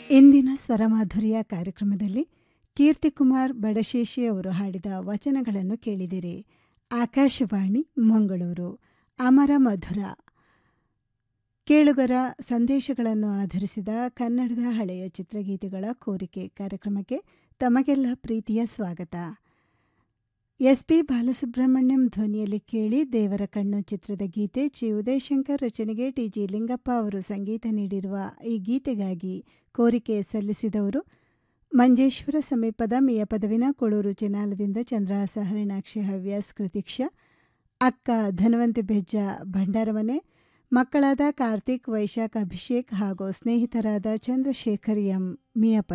ಇಂದಿನ ಸ್ವರಮಾಧುರ್ಯ ಕಾರ್ಯಕ್ರಮದಲ್ಲಿ ಕೀರ್ತಿಕುಮಾರ್ ಬಡಶೇಷಿ ಅವರು ಹಾಡಿದ ವಚನಗಳನ್ನು ಕೇಳಿದಿರಿ ಆಕಾಶವಾಣಿ ಮಂಗಳೂರು ಅಮರ ಮಧುರ ಕೇಳುಗರ ಸಂದೇಶಗಳನ್ನು ಆಧರಿಸಿದ ಕನ್ನಡದ ಹಳೆಯ ಚಿತ್ರಗೀತೆಗಳ ಕೋರಿಕೆ ಕಾರ್ಯಕ್ರಮಕ್ಕೆ ತಮಗೆಲ್ಲ ಪ್ರೀತಿಯ ಸ್ವಾಗತ ಎಸ್ ಪಿ ಬಾಲಸುಬ್ರಹ್ಮಣ್ಯಂ ಧ್ವನಿಯಲ್ಲಿ ಕೇಳಿ ದೇವರ ಕಣ್ಣು ಚಿತ್ರದ ಗೀತೆ ಚಿ ಉದಯಶಂಕರ್ ರಚನೆಗೆ ಟಿ ಜಿ ಲಿಂಗಪ್ಪ ಅವರು ಸಂಗೀತ ನೀಡಿರುವ ಈ ಗೀತೆಗಾಗಿ ಕೋರಿಕೆ ಸಲ್ಲಿಸಿದವರು ಮಂಜೇಶ್ವರ ಸಮೀಪದ ಮಿಯ ಪದವಿನ ಕೊಳೂರು ಚಿನಾಲದಿಂದ ಚಂದ್ರಹಾಸ ಹರಿಣಾಕ್ಷಿ ಹವ್ಯಾಸ್ ಕೃತಿಕ್ಷ ಅಕ್ಕ ಧನವಂತಿ ಬೆಜ್ಜ ಭಂಡಾರಮನೆ ಮಕ್ಕಳಾದ ಕಾರ್ತಿಕ್ ವೈಶಾಖ್ ಅಭಿಷೇಕ್ ಹಾಗೂ ಸ್ನೇಹಿತರಾದ ಚಂದ್ರಶೇಖರ್ ಎಂ ಮಿಯಪ